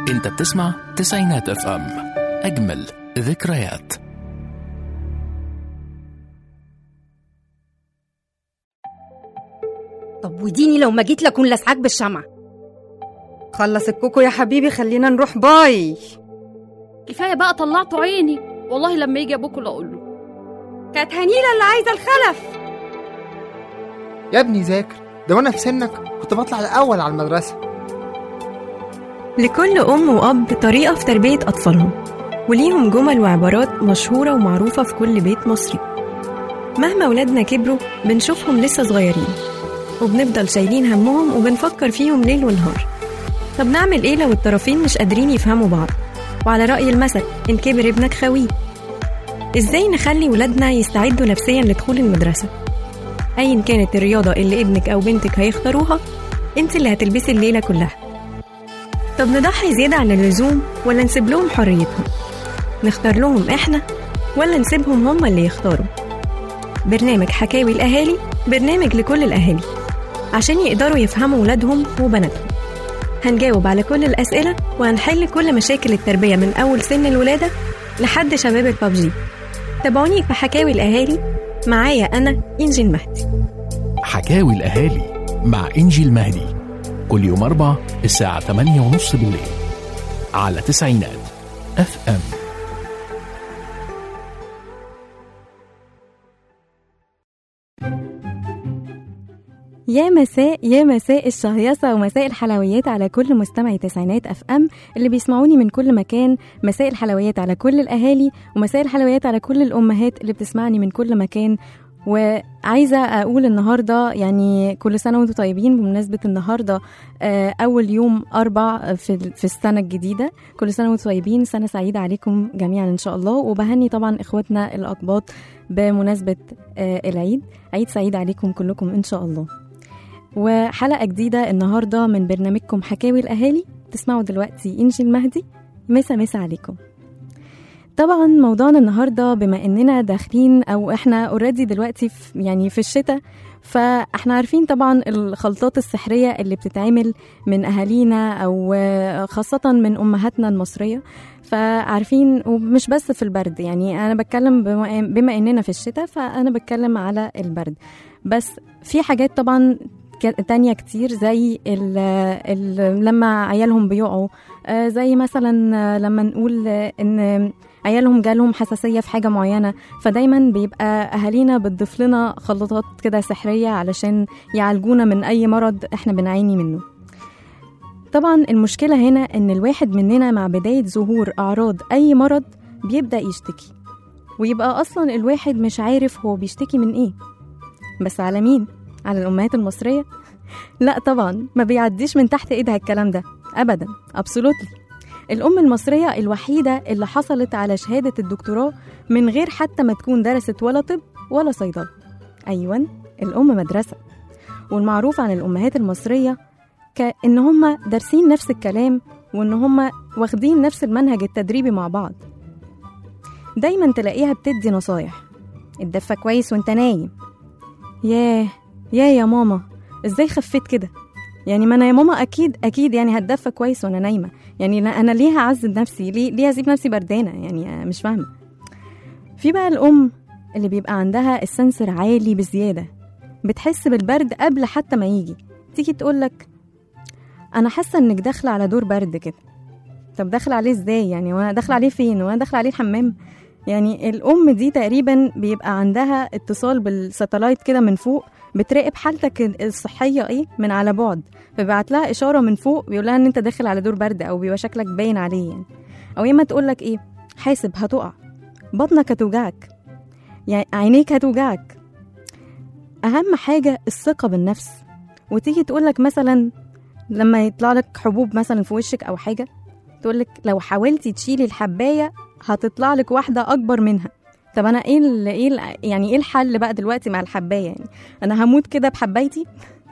انت بتسمع تسعينات اف ام اجمل ذكريات طب وديني لو ما جيت لكون لسعاك بالشمع خلص الكوكو يا حبيبي خلينا نروح باي كفايه بقى طلعتوا عيني والله لما يجي ابوكوا لا اقول له كانت هنيلة اللي عايزة الخلف يا ابني ذاكر ده وانا في سنك كنت بطلع الاول على المدرسه لكل أم وأب طريقة في تربية أطفالهم وليهم جمل وعبارات مشهورة ومعروفة في كل بيت مصري مهما ولادنا كبروا بنشوفهم لسه صغيرين وبنفضل شايلين همهم وبنفكر فيهم ليل ونهار طب نعمل ايه لو الطرفين مش قادرين يفهموا بعض وعلى رأي المثل إن كبر ابنك خويه ازاي نخلي ولادنا يستعدوا نفسيا لدخول المدرسة أيا كانت الرياضة اللي ابنك أو بنتك هيختاروها انت اللي هتلبسي الليلة كلها طب نضحي زيادة عن اللزوم ولا نسيب لهم حريتهم نختار لهم احنا ولا نسيبهم هم اللي يختاروا برنامج حكاوي الأهالي برنامج لكل الأهالي عشان يقدروا يفهموا ولادهم وبناتهم هنجاوب على كل الأسئلة وهنحل كل مشاكل التربية من أول سن الولادة لحد شباب البابجي تابعوني في حكاوي الأهالي معايا أنا إنجي المهدي حكاوي الاهالي مع انجي المهدي كل يوم اربع الساعه 8 ونص بالليل على تسعينات اف ام يا مساء يا مساء الشهيصة ومساء الحلويات على كل مستمعي تسعينات اف ام اللي بيسمعوني من كل مكان مساء الحلويات على كل الاهالي ومساء الحلويات على كل الامهات اللي بتسمعني من كل مكان وعايزة أقول النهاردة يعني كل سنة وانتم طيبين بمناسبة النهاردة آه، أول يوم أربع في, في السنة الجديدة كل سنة وانتم طيبين سنة سعيدة عليكم جميعا إن شاء الله وبهني طبعا إخواتنا الأقباط بمناسبة آه، العيد عيد سعيد عليكم كلكم إن شاء الله وحلقة جديدة النهاردة من برنامجكم حكاوي الأهالي تسمعوا دلوقتي إنجي المهدي مسا مسا عليكم طبعا موضوعنا النهارده بما اننا داخلين او احنا اوريدي دلوقتي في يعني في الشتاء فاحنا عارفين طبعا الخلطات السحريه اللي بتتعمل من اهالينا او خاصه من امهاتنا المصريه فعارفين ومش بس في البرد يعني انا بتكلم بما, بما اننا في الشتاء فانا بتكلم على البرد بس في حاجات طبعا ك- تانية كتير زي ال ال لما عيالهم بيقعوا آه، زي مثلا آه، لما نقول آه، ان عيالهم جالهم حساسية في حاجة معينة فدايما بيبقى أهالينا بتضيف لنا خلطات كده سحرية علشان يعالجونا من أي مرض احنا بنعاني منه طبعا المشكلة هنا إن الواحد مننا مع بداية ظهور أعراض أي مرض بيبدأ يشتكي ويبقى أصلا الواحد مش عارف هو بيشتكي من إيه بس على مين؟ على الأمهات المصرية؟ لا طبعا ما بيعديش من تحت إيدها الكلام ده أبدا أبسولوتلي الأم المصرية الوحيدة اللي حصلت على شهادة الدكتوراه من غير حتى ما تكون درست ولا طب ولا صيدلة أيوة الأم مدرسة والمعروف عن الأمهات المصرية كأن هما دارسين نفس الكلام وإن هما واخدين نفس المنهج التدريبي مع بعض دايما تلاقيها بتدي نصايح اتدفى كويس وانت نايم ياه يا يا ماما ازاي خفيت كده يعني ما انا يا ماما اكيد اكيد يعني هتدفى كويس وانا نايمه يعني لا- انا ليه هعذب نفسي ليه ليه اسيب نفسي بردانه يعني مش فاهمه في بقى الام اللي بيبقى عندها السنسر عالي بزياده بتحس بالبرد قبل حتى ما يجي تيجي تقولك انا حاسه انك داخله على دور برد كده طب داخله عليه ازاي يعني وانا داخله عليه فين وانا داخله عليه الحمام يعني الام دي تقريبا بيبقى عندها اتصال بالساتلايت كده من فوق بتراقب حالتك الصحيه ايه من على بعد فبيبعت لها اشاره من فوق بيقول لها ان انت داخل على دور برد او بيبقى شكلك باين عليه يعني او يا اما تقول لك ايه حاسب هتقع بطنك هتوجعك يعني عينيك هتوجعك اهم حاجه الثقه بالنفس وتيجي تقول لك مثلا لما يطلع لك حبوب مثلا في وشك او حاجه تقول لك لو حاولتي تشيلي الحبايه هتطلع لك واحده اكبر منها طب انا ايه ال ايه ال يعني ايه الحل بقى دلوقتي مع الحبايه يعني انا هموت كده بحبايتي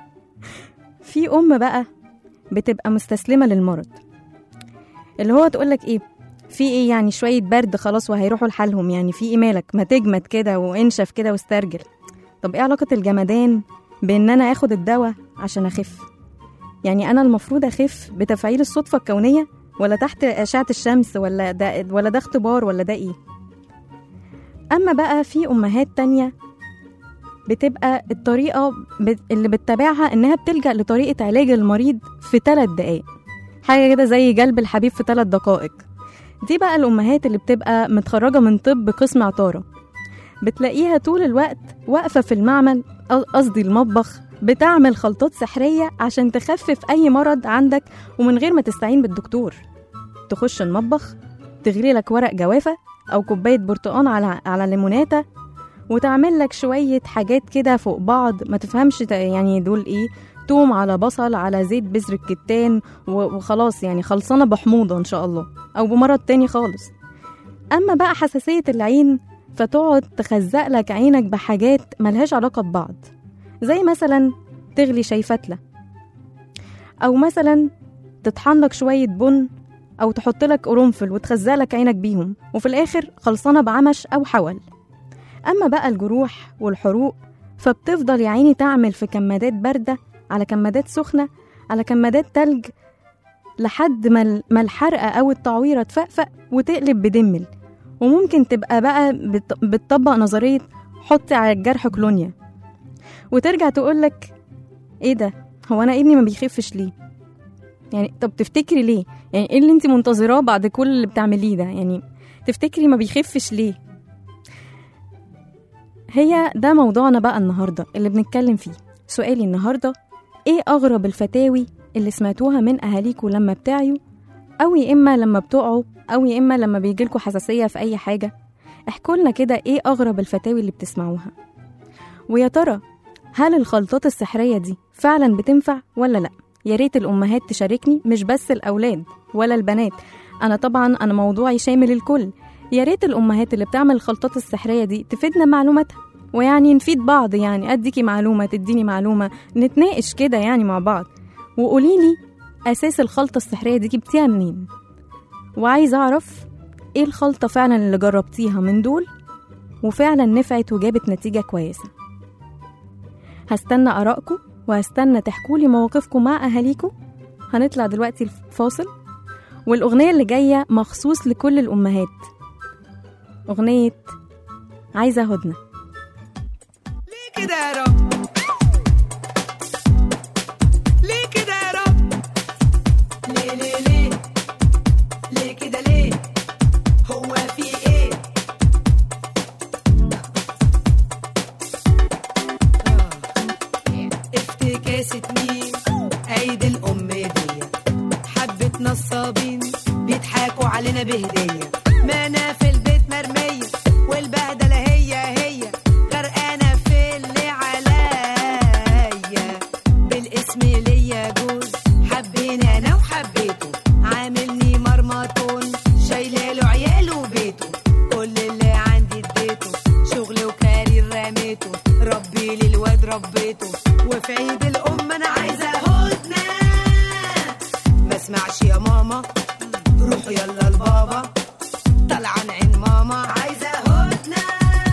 في ام بقى بتبقى مستسلمه للمرض اللي هو تقول لك ايه في ايه يعني شويه برد خلاص وهيروحوا لحالهم يعني في ايه مالك ما تجمد كده وانشف كده واسترجل طب ايه علاقه الجمدان بان انا اخد الدواء عشان اخف يعني انا المفروض اخف بتفعيل الصدفه الكونيه ولا تحت أشعة الشمس ولا ده ولا ده اختبار ولا ده إيه أما بقى في أمهات تانية بتبقى الطريقة بت- اللي بتتابعها إنها بتلجأ لطريقة علاج المريض في ثلاث دقايق حاجة كده زي جلب الحبيب في ثلاث دقائق دي بقى الأمهات اللي بتبقى متخرجة من طب قسم عطارة بتلاقيها طول الوقت واقفة في المعمل أ- قصدي المطبخ بتعمل خلطات سحرية عشان تخفف أي مرض عندك ومن غير ما تستعين بالدكتور تخش المطبخ تغلي لك ورق جوافة أو كوباية برتقان على على ليموناتة وتعمل لك شوية حاجات كده فوق بعض ما تفهمش ت- يعني دول ايه توم على بصل على زيت بذر الكتان و- وخلاص يعني خلصانة بحموضة إن شاء الله أو بمرض تاني خالص أما بقى حساسية العين فتقعد تخزق لك عينك بحاجات ملهاش علاقة ببعض زي مثلا تغلي شاي فتلة أو مثلا تطحن لك شوية بن أو تحط لك قرنفل وتخزق لك عينك بيهم وفي الآخر خلصانة بعمش أو حول أما بقى الجروح والحروق فبتفضل يا عيني تعمل في كمادات باردة على كمادات سخنة على كمادات تلج لحد ما ال- ما الحرقة أو التعويرة تفقفق وتقلب بدمل وممكن تبقى بقى بت- بتطبق نظرية حط على الجرح كلونيا وترجع تقولك ايه ده هو انا ابني ما بيخفش ليه يعني طب تفتكري ليه يعني ايه اللي انت منتظراه بعد كل اللي بتعمليه ده يعني تفتكري ما بيخفش ليه هي ده موضوعنا بقى النهارده اللي بنتكلم فيه سؤالي النهارده ايه اغرب الفتاوي اللي سمعتوها من اهاليكوا لما بتعيوا او يا اما لما بتقعوا او يا اما لما بيجيلكوا حساسيه في اي حاجه احكوا لنا كده ايه اغرب الفتاوي اللي بتسمعوها ويا ترى هل الخلطات السحريه دي فعلا بتنفع ولا لا يا ريت الامهات تشاركني مش بس الاولاد ولا البنات انا طبعا انا موضوعي شامل الكل يا ريت الامهات اللي بتعمل الخلطات السحريه دي تفيدنا معلوماتها ويعني نفيد بعض يعني اديكي معلومه تديني معلومه نتناقش كده يعني مع بعض وقوليلي اساس الخلطه السحريه دي جبتيها منين وعايزه اعرف ايه الخلطه فعلا اللي جربتيها من دول وفعلا نفعت وجابت نتيجه كويسه هستنى ارائكم وهستنى تحكولي مواقفكم مع اهاليكم هنطلع دلوقتي الفاصل والاغنيه اللي جايه مخصوص لكل الامهات اغنيه عايزه هدنه ليه كده يا رب ليه كده يا رب ليه ليه ليه ليه كده ليه هو في ايه افتكاسة مين عيد الأم دي حبة نصابين بيضحكوا علينا بهدية ما أنا في البيت مرمية والبهدلة هي هي غرقانة في اللي عليا بالاسم ليا جوز حبيني أنا وحبيته عاملني مرمطون شايله له عياله وبيته كل اللي عندي اديته شغل وكارير رميته ربي لي الواد ربيته وفي عيد الأم أنا عايزة هدنة ما اسمعش يا ماما روحوا يلا لبابا طلعان عين ماما عايزة هدنة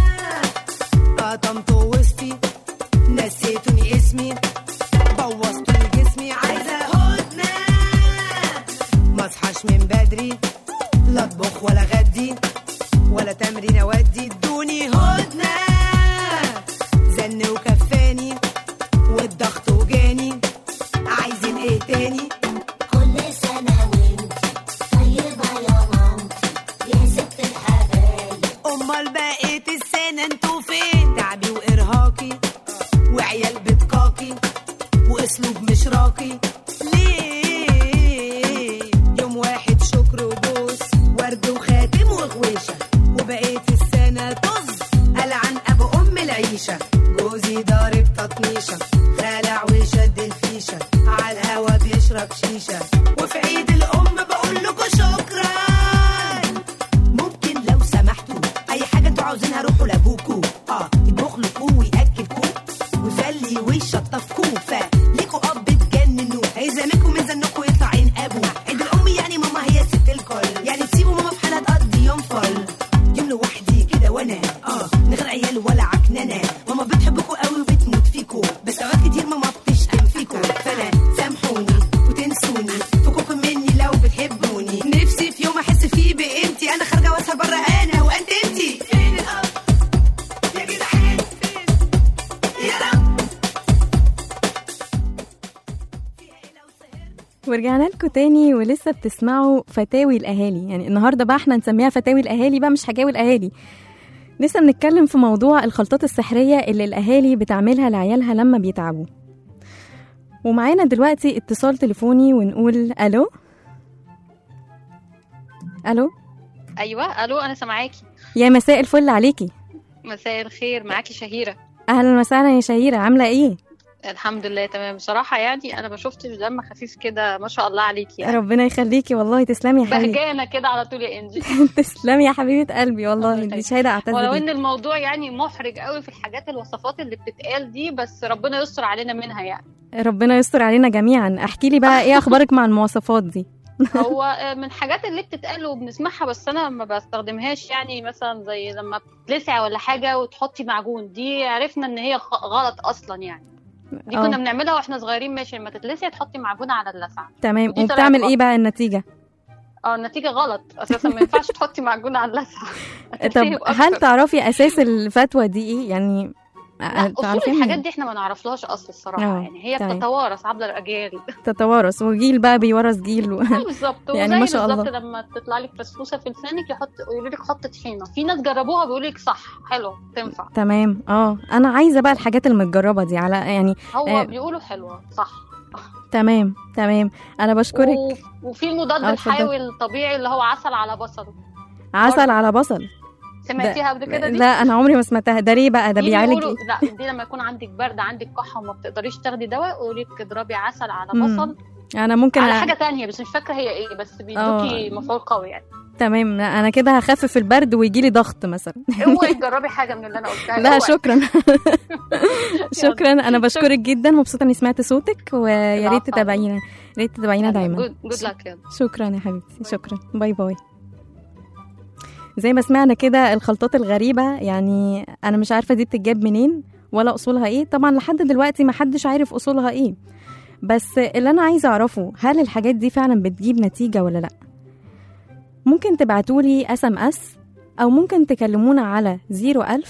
قطمتوا وسطي نسيتوني اسمي بوظتوني جسمي عايزة هدنة ما اصحاش من بدري لا اطبخ ولا غدي ولا تمرين اودي ادوني هدنة زن وكفاني والضغط وجاني عايزين ايه تاني كل سنة وانت طيبة يا مامتي يا ست الحبايب امال بقيت السنة انتوا فين تعبي وارهاقي وعيال بتقاقي واسلوب مش راقي ليه يوم واحد شكر وبوس ورد وخاتم وغويشة وبقيت السنة طز ألعن أبو أم العيشة جوزي ضارب تطنيشة خلع وشد الفيشة على الهوا بيشرب شيشة وفي عيد الأم بقول لكم شكرا ممكن لو سمحتوا أي حاجة انتوا عاوزينها روحوا لأبوكوا اه يطبخ لكوا ويأكلكوا ويفلي ويشطفكوا فليكوا اب تجننوا هيزامكوا من زنكوا يطلع عين ابو عيد الام يعني ماما هي ست الكل يعني تسيبوا ماما في حالها تقضي يوم فل يوم لوحدي كده وانا اه من غير عيال ولا عكننه ماما بتحبكوا قوي وبتموت فيكوا بس اوقات كتير ماما بتشتم فيكوا فانا سامحوني وتنسوني في ورجعنا لكم تاني ولسه بتسمعوا فتاوي الاهالي يعني النهارده بقى احنا نسميها فتاوي الاهالي بقى مش حكاوي الاهالي لسه بنتكلم في موضوع الخلطات السحريه اللي الاهالي بتعملها لعيالها لما بيتعبوا ومعانا دلوقتي اتصال تليفوني ونقول الو الو ايوه الو انا سامعاكي يا مساء الفل عليكي مساء الخير معاكي شهيره اهلا وسهلا يا شهيره عامله ايه الحمد لله تمام بصراحه يعني انا ما شفتش دم خفيف كده ما شاء الله عليكي يعني ربنا يخليكي والله تسلمي يا حبيبي بهجانه كده على طول يا انجي تسلمي يا حبيبه قلبي والله الله دي يخليك. شهاده اعتز ولو بيها. ان الموضوع يعني محرج قوي في الحاجات الوصفات اللي بتتقال دي بس ربنا يستر علينا منها يعني ربنا يستر علينا جميعا احكي لي بقى ايه اخبارك مع المواصفات دي هو آه، من الحاجات اللي بتتقال وبنسمعها بس انا ما بستخدمهاش يعني مثلا زي لما بتلسع ولا حاجه وتحطي معجون دي عرفنا ان هي غ- غلط اصلا يعني دي آه. كنا بنعملها واحنا صغيرين ماشي لما تتلسع تحطي معجون على اللسعه تمام دي طلعت وبتعمل غلط. ايه بقى النتيجه اه النتيجه غلط اساسا ما ينفعش تحطي معجون على اللسعه طب هتلتهب هل أكتر. تعرفي اساس الفتوى دي ايه يعني لا اصول تعرفيها الحاجات منين؟ دي احنا ما نعرفلهاش اصل الصراحه آه، يعني هي تمام. بتتوارث عبر الاجيال تتوارث وجيل بقى بيورث جيل و... آه، بالظبط يعني وزي ما شاء بالظبط الله. لما تطلع لك فسفوسه في لسانك يحط يقولوا لك حط طحينه في ناس جربوها بيقولوا لك صح حلو تنفع تمام اه انا عايزه بقى الحاجات المتجربه دي على يعني هو آه. بيقولوا حلوه صح تمام تمام انا بشكرك و... وفي المضاد آه، اتفضل. الحيوي الطبيعي اللي هو عسل على بصل عسل على بصل سمعتيها قبل كده دي لا انا عمري ما سمعتها ده ليه بقى ده دي بيعالج بيقولوا- ايه لا دي لما يكون عندك برد عندك كحه وما بتقدريش تاخدي دواء يقولوا لك اضربي عسل على مم. بصل انا ممكن على أ- حاجه تانية بس مش فاكره هي ايه بس بيدوكي مفعول قوي يعني تمام لا، انا كده هخفف البرد ويجي لي ضغط مثلا اوعي تجربي حاجه من اللي انا قلتها لا اوعي. شكرا شكرا انا بشكرك جدا مبسوطه اني سمعت صوتك ويا ريت العفو. تتابعينا يا ريت تتابعينا دايما جود لك يلا شكرا يا حبيبتي شكرا باي باي زي ما سمعنا كده الخلطات الغريبة يعني أنا مش عارفة دي بتتجاب منين ولا أصولها إيه طبعا لحد دلوقتي ما حدش عارف أصولها إيه بس اللي أنا عايزة أعرفه هل الحاجات دي فعلا بتجيب نتيجة ولا لأ ممكن تبعتولي اس ام اس أو ممكن تكلمونا على 01000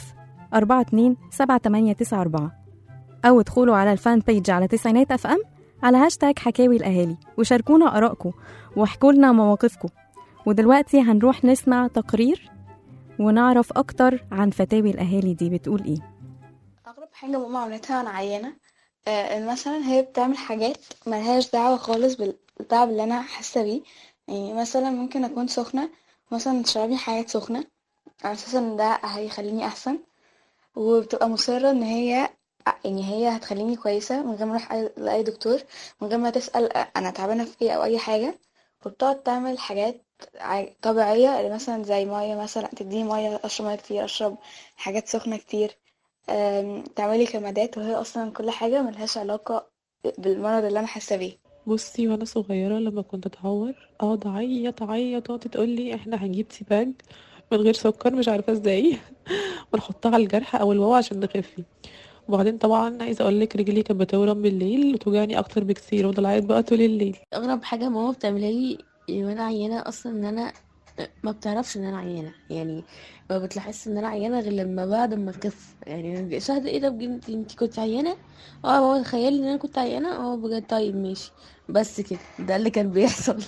42 7894 أو ادخلوا على الفان بيج على تسعينات اف ام على هاشتاج حكاوي الأهالي وشاركونا آرائكم واحكوا لنا مواقفكم ودلوقتي هنروح نسمع تقرير ونعرف أكتر عن فتاوي الأهالي دي بتقول إيه أغرب حاجة ماما عملتها وأنا عيانة آه، إن مثلا هي بتعمل حاجات ملهاش دعوة خالص بالتعب اللي أنا حاسة بيه يعني مثلا ممكن أكون سخنة مثلا تشربي حاجات سخنة على أساس إن ده هيخليني أحسن وبتبقى مصرة إن هي يعني هي هتخليني كويسة من غير ما أروح أي- لأي دكتور من غير ما تسأل أنا تعبانة في إيه أو أي حاجة وبتقعد تعمل حاجات ع- طبيعية اللي مثلا زي مية مثلا تديني مية أشرب مية كتير أشرب حاجات سخنة كتير أم، تعملي كمادات وهي اصلا كل حاجه ملهاش علاقه بالمرض اللي انا حاسه بيه بصي وانا صغيره لما كنت اتعور اقعد اعيط اعيط تقعد تقول لي احنا هنجيب سيباج من غير سكر مش عارفه ازاي ونحطها على الجرح او الواو عشان نخفي وبعدين طبعا عايزه اقول لك رجلي كانت بتورم بالليل وتوجعني اكتر بكتير وافضل اعيط بقى طول الليل اغرب حاجه ماما بتعملها لي وانا عيانه اصلا ان انا ما بتعرفش ان انا عيانه يعني ما بتلاحظش ان انا عيانه غير لما بعد ما اخف يعني شهد ايه ده بجد انت كنت عيانه اه ماما تخيلي ان انا كنت عيانه اه بجد طيب ماشي بس كده ده اللي كان بيحصل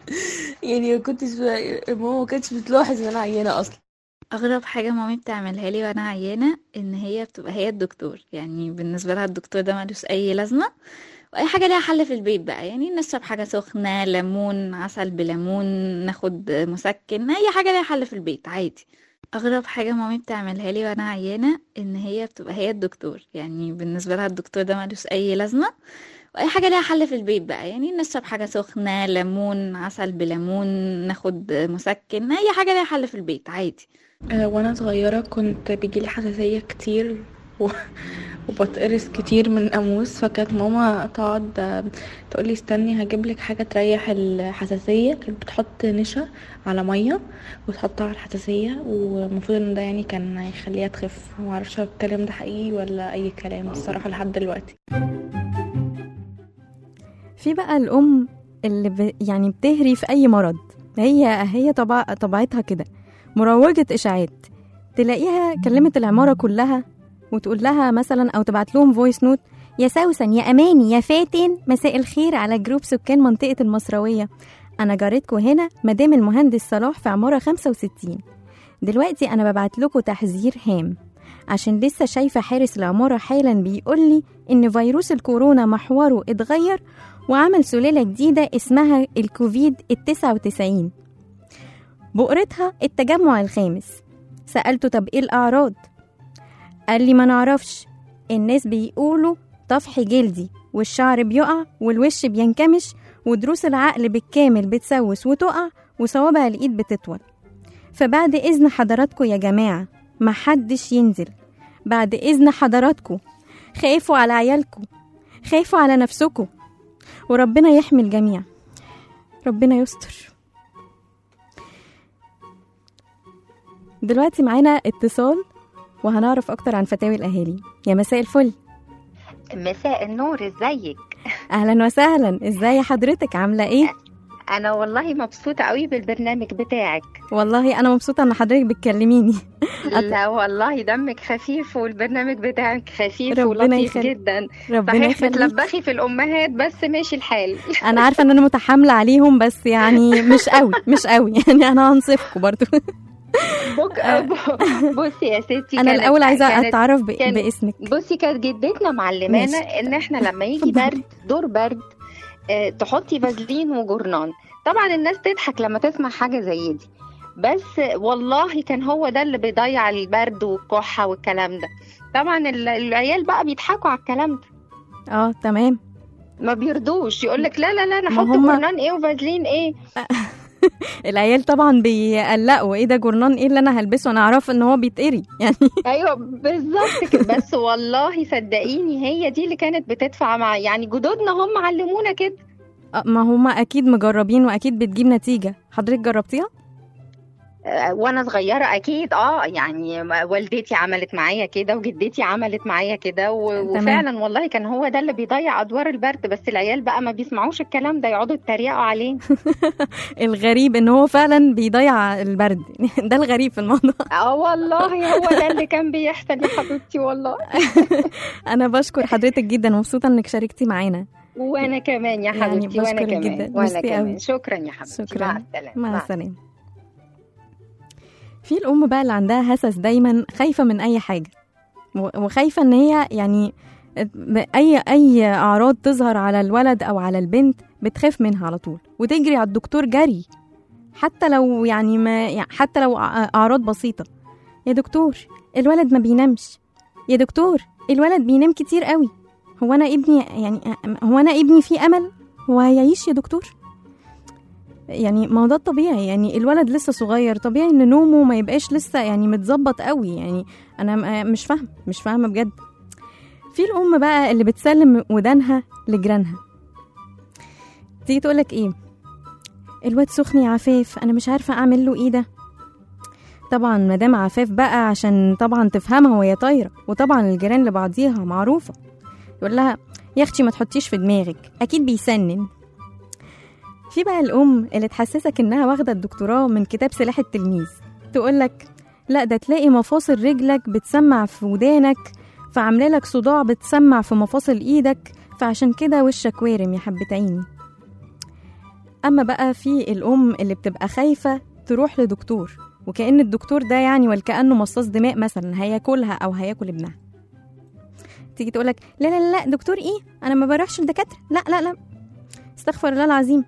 يعني ما كنتش ب- ماما ما كانتش بتلاحظ ان انا عيانه اصلا اغرب حاجه مامي بتعملها لي وانا عيانه ان هي بتبقى هي الدكتور يعني بالنسبه لها الدكتور ده ملوش اي لازمه واي حاجه ليها حل في البيت بقى يعني نشرب حاجه سخنه ليمون عسل بليمون ناخد مسكن اي حاجه ليها حل في البيت عادي اغرب حاجه مامي بتعملها لي وانا عيانه ان هي بتبقى هي الدكتور يعني بالنسبه لها الدكتور ده ملوش اي لازمه واي حاجه ليها حل في البيت بقى يعني نشرب حاجه سخنه ليمون عسل بليمون ناخد مسكن اي حاجه ليها حل في البيت عادي آه، وانا صغيرة كنت بيجيلي حساسية كتير و... وبتقرص كتير من قاموس فكانت ماما تقعد آه، تقولي استني هجيبلك حاجة تريح الحساسية كانت بتحط نشا على مية وتحطها على الحساسية والمفروض ان ده يعني كان هيخليها تخف معرفش الكلام ده حقيقي ولا اي كلام الصراحة لحد دلوقتي في بقى الأم اللي ب... يعني بتهري في أي مرض هي هي طبع... طبيعتها كده مروجة إشاعات تلاقيها كلمت العمارة كلها وتقول لها مثلا أو تبعت لهم فويس نوت يا سوسن يا أماني يا فاتن مساء الخير على جروب سكان منطقة المصروية أنا جارتكم هنا مدام المهندس صلاح في عمارة 65 دلوقتي أنا ببعت لكم تحذير هام عشان لسه شايفة حارس العمارة حالا بيقول لي إن فيروس الكورونا محوره اتغير وعمل سلالة جديدة اسمها الكوفيد التسعة وتسعين بقرتها التجمع الخامس سألته طب إيه الأعراض؟ قال لي ما نعرفش الناس بيقولوا طفح جلدي والشعر بيقع والوش بينكمش ودروس العقل بالكامل بتسوس وتقع وصوابع الإيد بتطول فبعد إذن حضراتكم يا جماعة محدش ينزل بعد إذن حضراتكم خافوا على عيالكم خافوا على نفسكم وربنا يحمي الجميع ربنا يستر دلوقتي معانا اتصال وهنعرف أكتر عن فتاوي الأهالي يا مساء الفل مساء النور ازيك أهلا وسهلا ازاي حضرتك عاملة ايه؟ انا والله مبسوطه قوي بالبرنامج بتاعك والله أنا مبسوطة إن حضرتك بتكلميني لا والله دمك خفيف والبرنامج بتاعك خفيف ربنا ولطيف يخليك. جدا ربنا صحيح يخليك. بتلبخي في الامهات بس ماشي الحال أنا عارفة إن أنا متحاملة عليهم بس يعني مش قوي مش قوي يعني أنا هنصفكم برضو بك... بصي يا ستي أنا كانت- الأول عايزة كانت- أتعرف ب- كان- باسمك بصي كانت جدتنا معلمانا ماشي. ان احنا لما يجي برد دور برد آه، تحطي فازلين وجرنان طبعا الناس تضحك لما تسمع حاجه زي دي بس والله كان هو ده اللي بيضيع البرد والكحه والكلام ده طبعا ال- العيال بقى بيضحكوا على الكلام ده اه تمام ما بيرضوش يقول لك لا لا لا ما نحط هما- جرنان ايه وفازلين ايه العيال طبعا بيقلقوا ايه ده جورنان ايه اللي انا هلبسه انا اعرف ان هو بيتقري يعني ايوه بالظبط كده بس والله صدقيني هي دي اللي كانت بتدفع مع يعني جدودنا هم علمونا كده آه، ما هما اكيد مجربين واكيد بتجيب نتيجة حضرتك جربتيها آه، وانا صغيره اكيد اه يعني والدتي عملت معايا كده وجدتي عملت معايا كده و- تمام. وفعلا والله كان هو ده اللي بيضيع ادوار البرد بس العيال بقى ما بيسمعوش الكلام ده يقعدوا يتريقوا عليه الغريب ان هو فعلا بيضيع البرد ده الغريب في الموضوع اه والله هو ده اللي كان بيحصل يا حبيبتي والله انا بشكر حضرتك جدا ومبسوطة انك شاركتي معانا وانا كمان يا يعني حبيبتي وانا بشكرك كمان جدا. وانا ميرسي كمان قوي. شكرا يا حبيبتي شكرا مع السلامه مع السلامة في الأم بقى اللي عندها هسس دايما خايفة من أي حاجة و- وخايفة إن هي يعني ب- أي أي أعراض تظهر على الولد أو على البنت بتخاف منها على طول وتجري على الدكتور جري حتى لو يعني ما يعني حتى لو أع- أعراض بسيطة يا دكتور الولد ما بينامش يا دكتور الولد بينام كتير قوي هو أنا ابني يعني هو أنا ابني فيه أمل هو هيعيش يا دكتور يعني ما هو ده الطبيعي يعني الولد لسه صغير طبيعي ان نومه ما يبقاش لسه يعني متظبط قوي يعني انا م- مش فاهمه مش فاهمه بجد في الام بقى اللي بتسلم ودانها لجيرانها تيجي تقولك ايه الواد سخن يا عفاف انا مش عارفه اعمل له ايه ده طبعا مدام عفاف بقى عشان طبعا تفهمها وهي طايره وطبعا الجيران لبعضيها معروفه يقول لها يا اختي ما تحطيش في دماغك اكيد بيسنن في بقى الأم اللي تحسسك إنها واخدة الدكتوراه من كتاب سلاح التلميذ تقولك لا ده تلاقي مفاصل رجلك بتسمع في ودانك فعاملة لك صداع بتسمع في مفاصل إيدك فعشان كده وشك وارم يا حبة عيني أما بقى في الأم اللي بتبقى خايفة تروح لدكتور وكأن الدكتور ده يعني والكأنه مصاص دماء مثلا هياكلها أو هياكل ابنها تيجي تقولك لا لا لا دكتور إيه أنا ما بروحش لدكاترة لا لا لا استغفر الله العظيم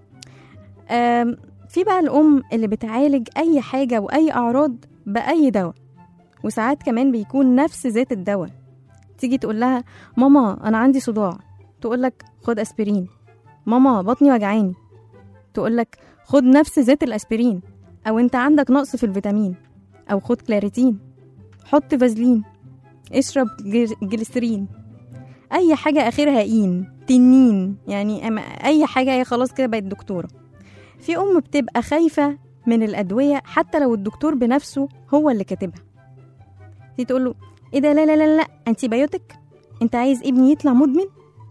آم، في بقى الأم اللي بتعالج أي حاجة وأي أعراض بأي دواء وساعات كمان بيكون نفس ذات الدواء تيجي تقول لها ماما أنا عندي صداع تقولك خد أسبرين ماما بطني وجعاني تقولك خد نفس ذات الأسبرين أو أنت عندك نقص في الفيتامين أو خد كلاريتين حط فازلين اشرب جل- جليسرين أي حاجة آخرها إين تنين يعني أما- أي حاجة هي خلاص كده بقت دكتورة في أم بتبقى خايفة من الأدوية حتى لو الدكتور بنفسه هو اللي كاتبها تيجي تقول له إيه ده لا لا لا لا أنتي بايوتك أنت عايز ابني يطلع مدمن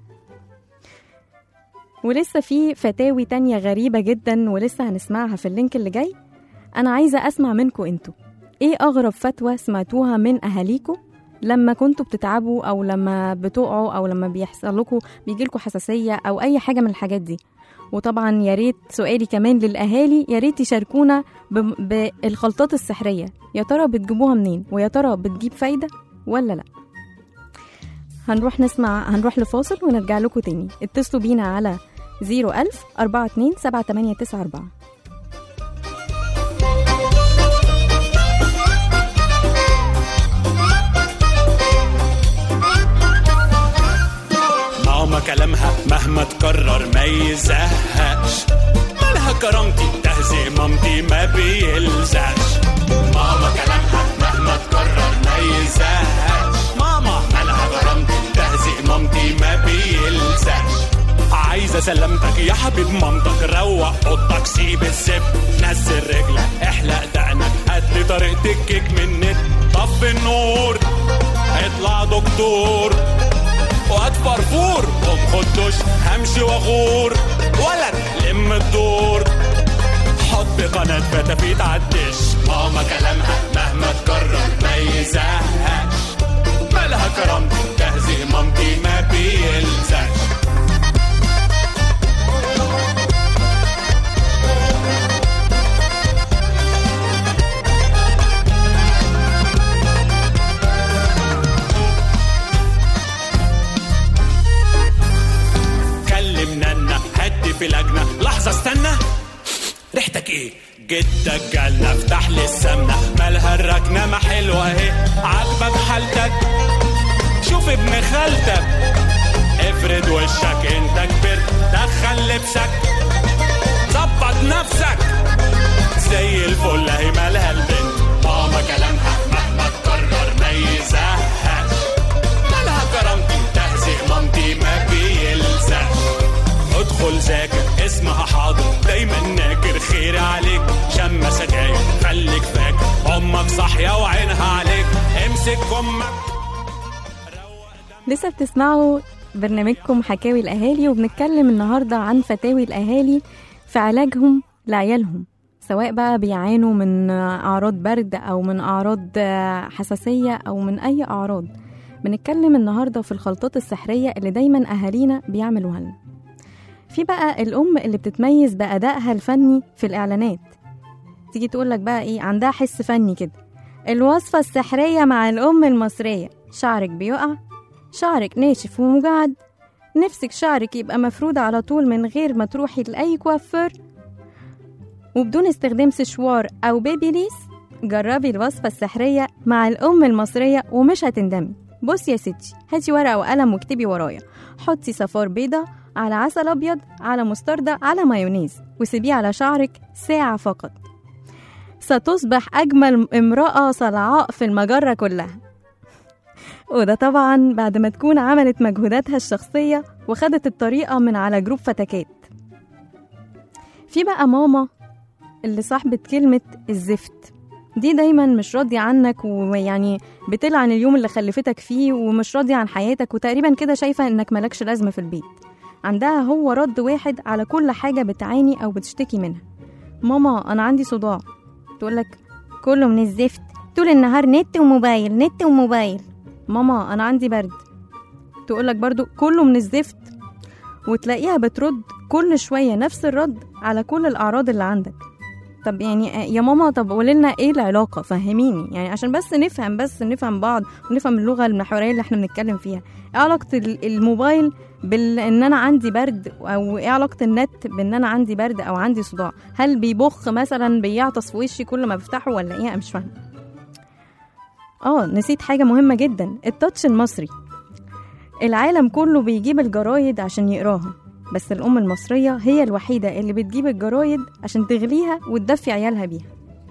ولسه في فتاوي تانية غريبة جدا ولسه هنسمعها في اللينك اللي جاي أنا عايزة أسمع منكم أنتوا إيه أغرب فتوى سمعتوها من أهاليكم لما كنتوا بتتعبوا او لما بتقعوا او لما بيحصل لكم بيجيلكوا حساسيه او اي حاجه من الحاجات دي وطبعا يا ريت سؤالي كمان للاهالي يا ريت يشاركونا بم- بالخلطات السحريه يا ترى بتجيبوها منين ويا ترى بتجيب فايده ولا لا هنروح نسمع هنروح لفاصل ونرجع لكم تاني اتصلوا بينا على 01000 42 7894 ماما كلامها مهما تكرر ما يزهقش مالها كرامتي تهزئ مامتي ما بيلزقش ماما كلامها مهما تكرر ما يزهقش ماما مالها كرامتي تهزئ مامتي ما بيلزقش عايزة سلامتك يا حبيب مامتك روق اوضتك سيب الزب نزل رجلك احلق دقنك هاتلي طريقة الكيك من النت طفي النور اطلع دكتور وقت فرفور قوم خد دش همشي واغور ولد لم الدور حط قناة فتافيت عالدش ماما كلامها مهما تكرر ما يزهقش مالها كرامتي تهزئ مامتي ما بيلزقش كلم نانا هدي في لجنة لحظة استنى ريحتك ايه جدك جالنا افتح لي السمنة مالها الركنة ما حلوة اهي عاجبك حالتك شوف ابن خالتك افرد وشك انت كبرت دخل لبسك ظبط نفسك زي الفل اهي مالها البنت ماما كلامها مهما تكرر ما يزهقش مالها كرامتي تهزئ مامتي ما بيلزقش ادخل ذاكر اسمها حاضر دايما ناكر خير عليك شم سجاير خليك فاكر امك صاحيه وعينها عليك امسك امك لسه بتسمعوا برنامجكم حكاوي الأهالي وبنتكلم النهاردة عن فتاوي الأهالي في علاجهم لعيالهم سواء بقى بيعانوا من أعراض برد أو من أعراض حساسية أو من أي أعراض بنتكلم النهاردة في الخلطات السحرية اللي دايما أهالينا بيعملوها لنا في بقى الأم اللي بتتميز بأدائها الفني في الإعلانات تيجي تقولك بقى إيه عندها حس فني كده الوصفة السحرية مع الأم المصرية شعرك بيقع شعرك ناشف ومجعد نفسك شعرك يبقى مفرود على طول من غير ما تروحي لأي كوافير وبدون استخدام سشوار أو بيبي ليس جربي الوصفة السحرية مع الأم المصرية ومش هتندمي بصي يا ستي هاتي ورقة وقلم واكتبي ورايا حطي صفار بيضة على عسل أبيض على مستردة على مايونيز وسيبيه على شعرك ساعة فقط ستصبح أجمل امرأة صلعاء في المجرة كلها وده طبعا بعد ما تكون عملت مجهوداتها الشخصية وخدت الطريقة من على جروب فتكات في بقى ماما اللي صاحبة كلمة الزفت دي دايما مش راضية عنك ويعني بتلعن اليوم اللي خلفتك فيه ومش راضية عن حياتك وتقريبا كده شايفة انك ملكش لازمة في البيت عندها هو رد واحد على كل حاجة بتعاني أو بتشتكي منها ماما أنا عندي صداع تقولك كله من الزفت طول النهار نت وموبايل نت وموبايل ماما أنا عندي برد تقولك برضو كله من الزفت وتلاقيها بترد كل شوية نفس الرد على كل الأعراض اللي عندك طب يعني يا ماما طب قولي لنا ايه العلاقة فهميني يعني عشان بس نفهم بس نفهم بعض ونفهم اللغة المحورية اللي احنا بنتكلم فيها ايه علاقة ال- الموبايل بان انا عندي برد او ايه علاقة النت بان انا عندي برد او عندي صداع هل بيبخ مثلا بيعطس في وشي كل ما بفتحه ولا ايه انا مش فاهمة اه نسيت حاجة مهمة جدا التاتش المصري العالم كله بيجيب الجرايد عشان يقراها بس الأم المصرية هي الوحيدة اللي بتجيب الجرايد عشان تغليها وتدفي عيالها بيها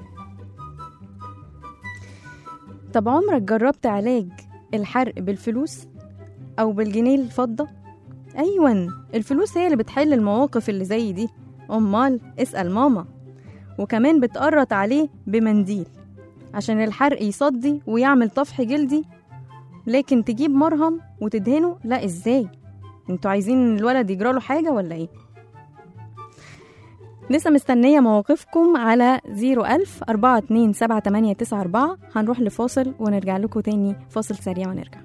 طب عمرك جربت علاج الحرق بالفلوس أو بالجنيه الفضة؟ أيوة الفلوس هي اللي بتحل المواقف اللي زي دي أمال اسأل ماما وكمان بتقرط عليه بمنديل عشان الحرق يصدي ويعمل طفح جلدي لكن تجيب مرهم وتدهنه لا ازاي انتوا عايزين الولد يجراله حاجة ولا ايه لسه مستنية مواقفكم على 01000 427 هنروح لفاصل ونرجع لكم تاني فاصل سريع ونرجع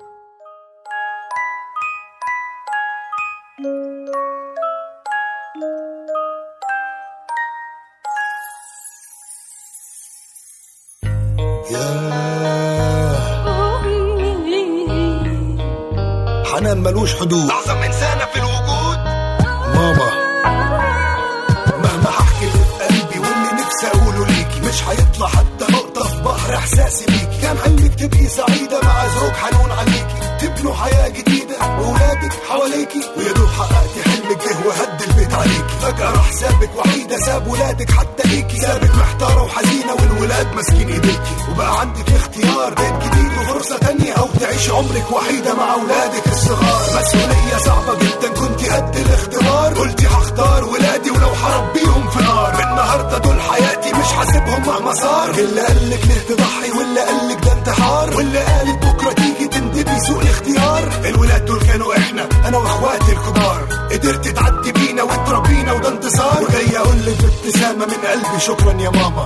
حنان ملوش حدود أعظم إنسانة في الوجود ماما مهما هحكي اللي في قلبي واللي نفسي اقوله ليكي مش هيطلع حتى نقطة في بحر احساسي بيكي كان حلمك تبقي سعيدة مع زوج حنون عليكي تبنوا حياة جديدة وولادك حواليكي ويا دوب حققتي حلمك جه وهد البيت عليكي فجأة راح سابك وحيدة ساب ولادك حتى ليكي سابك محتارة وحزينة والولاد ماسكين ايديكي وبقى عندك الاختيار بيت جديد وفرصة تانية او تعيشي عمرك وحيدة مع ولادك الصغار مسؤولية صعبة جدا كنت قد الاختبار قلتي هختار ولادي ولو هربيهم في نار من النهارده دول حياتي مش هسيبهم مهما صار اللي قالك ليه تضحي واللي قالك ده انتحار واللي قالت بكره تيجي تندبي سوء الاختيار الولاد دول كانوا احنا انا واخواتي الكبار قدرت تعدي بينا وتربينا وده انتصار وجاي اقول لك بابتسامه من قلبي شكرا يا ماما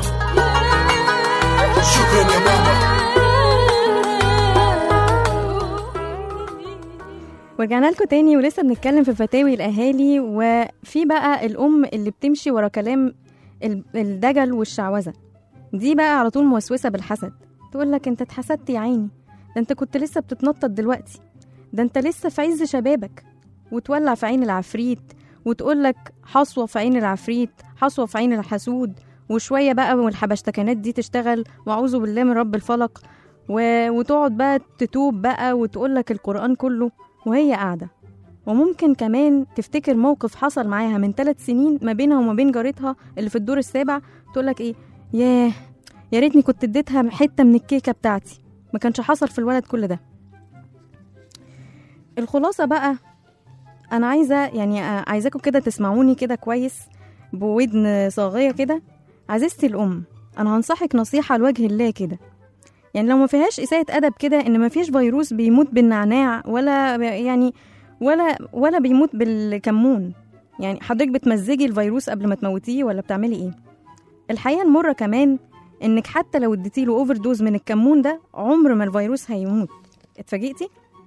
شكرا يا ماما ورجعنا لكم تاني ولسه بنتكلم في فتاوي الأهالي وفي بقى الأم اللي بتمشي ورا كلام ال- الدجل والشعوذة دي بقى على طول موسوسة بالحسد تقول لك انت اتحسدت يا عيني ده انت كنت لسه بتتنطط دلوقتي ده انت لسه في عز شبابك وتولع في عين العفريت وتقول لك حصوة في عين العفريت حصوة في عين الحسود وشوية بقى والحبشتكنات دي تشتغل وأعوذ بالله من رب الفلق و... وتقعد بقى تتوب بقى وتقول لك القرآن كله وهي قاعدة وممكن كمان تفتكر موقف حصل معاها من ثلاث سنين ما بينها وما بين جارتها اللي في الدور السابع تقول لك ايه ياه يا ريتني كنت اديتها حتة من الكيكة بتاعتي ما كانش حصل في الولد كل ده الخلاصة بقى انا عايزة يعني آه، عايزاكم كده تسمعوني كده كويس بودن صاغية كده عزيزتي الأم أنا هنصحك نصيحة لوجه الله كده يعني لو ما فيهاش إساءة أدب كده إن ما فيش فيروس بيموت بالنعناع ولا ب- يعني ولا ولا بيموت بالكمون يعني حضرتك بتمزجي الفيروس قبل ما تموتيه ولا بتعملي إيه الحقيقة المرة كمان إنك حتى لو اديتيله أوفر دوز من الكمون ده عمر ما الفيروس هيموت اتفاجئتي؟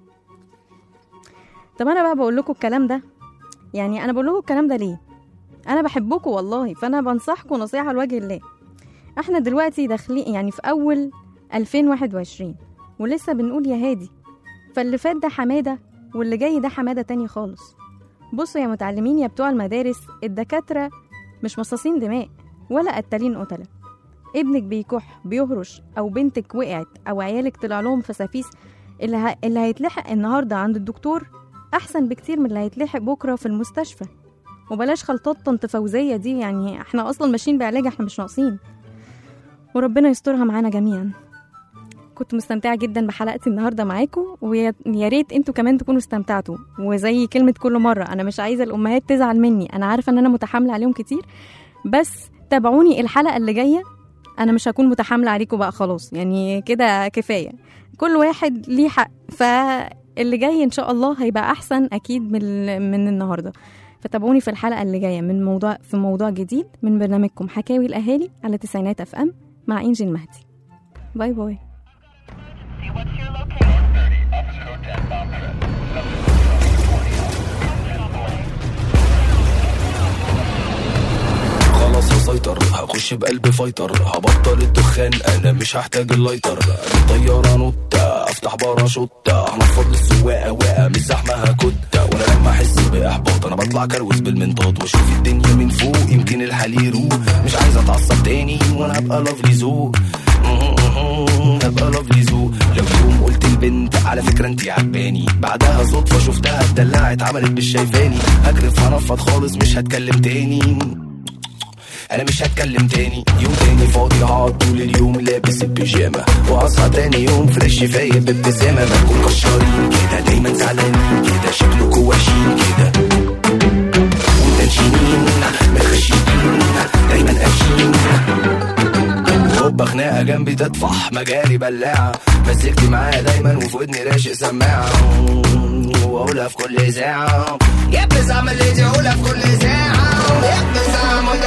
طب أنا بقى بقول لكم الكلام ده يعني أنا بقول لكم الكلام ده ليه؟ أنا بحبكم والله فأنا بنصحكم نصيحة لوجه الله احنا دلوقتي داخلين يعني في أول 2021 ولسه بنقول يا هادي فاللي فات ده حمادة واللي جاي ده حمادة تاني خالص بصوا يا متعلمين يا بتوع المدارس الدكاترة مش مصاصين دماء ولا قتالين قتلة ابنك بيكح بيهرش أو بنتك وقعت أو عيالك طلع لهم فسافيس اللي, ه... اللي هيتلحق النهاردة عند الدكتور أحسن بكتير من اللي هيتلحق بكرة في المستشفى وبلاش خلطات طنط فوزية دي يعني احنا أصلا ماشيين بعلاج احنا مش ناقصين وربنا يسترها معانا جميعا كنت مستمتعة جدا بحلقتي النهاردة معاكم ويا يا ريت انتوا كمان تكونوا استمتعتوا وزي كلمة كل مرة أنا مش عايزة الأمهات تزعل مني أنا عارفة إن أنا متحاملة عليهم كتير بس تابعوني الحلقة اللي جاية أنا مش هكون متحاملة عليكم بقى خلاص يعني كده كفاية كل واحد ليه حق فاللي جاي إن شاء الله هيبقى أحسن أكيد من ال- من النهاردة فتابعوني في الحلقة اللي جاية من موضوع في موضوع جديد من برنامجكم حكاوي الأهالي على تسعينات أف أم مع إنجي المهدي باي باي خلاص هسيطر هخش بقلب فايتر هبطل الدخان انا مش هحتاج اللايتر الطيارة نوتة افتح باراشوتة هنفض السواقة واقع مش زحمة هكتة وانا لما احس باحباط انا بطلع كروز بالمنطاد واشوف الدنيا من فوق يمكن الحال يروق مش عايز اتعصب تاني وانا هبقى لافلي ذوق هبقى لافلي ذوق لو يوم قلت البنت على فكرة انتي عجباني بعدها صدفة شفتها اتدلعت عملت مش شايفاني هجرف هنفض خالص مش هتكلم تاني انا مش هتكلم تاني يوم تاني فاضي هقعد طول اليوم لابس البيجامه واصحى تاني يوم فريش فايق بابتسامه بكون كشارين كده دايما زعلانين كده شكلكوا وحشين كده ومتنشنين متخشبين دايما قاشين هوبا خناقه جنبي تطفح مجاري بلاعه مسكتي معايا دايما وفي ودني راشق سماعه واقولها في كل ساعه يا بس اعمل اللي تقولها في كل ساعه يا بس اعمل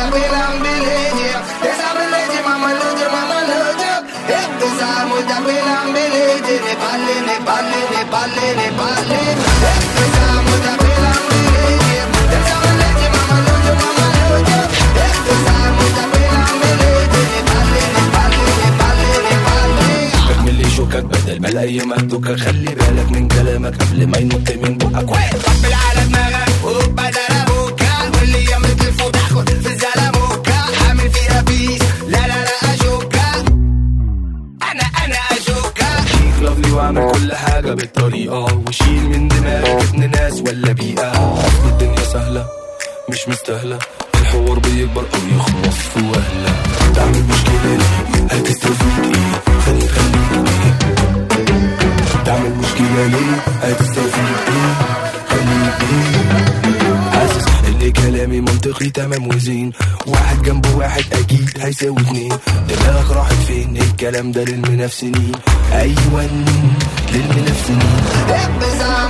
زي ما الدكة خلي بالك من كلامك قبل ما ينط من بقك واحد طبل على دماغك وبدل ابوكا واللي يمد الفوت اخد في الزلموكا عامل فيها بيس لا لا لا اشوكا انا انا اشوكا شيك لافلي واعمل كل حاجة بالطريقة وشيل من دماغك ابن ناس ولا بيئة أصل الدنيا سهلة مش مستاهلة الحوار بيكبر أو يخلص في وهلة تعمل مشكلة ليه هتستفيد ايه خليك خليك ايه تعمل مشكلة ليه هتستفيد ايه خليك ايه حاسس ان كلامي منطقي تمام وزين واحد جنب واحد اكيد هيساوي اتنين دماغك راحت فين الكلام ده للمنافسين ايوه للمنافسين ابزع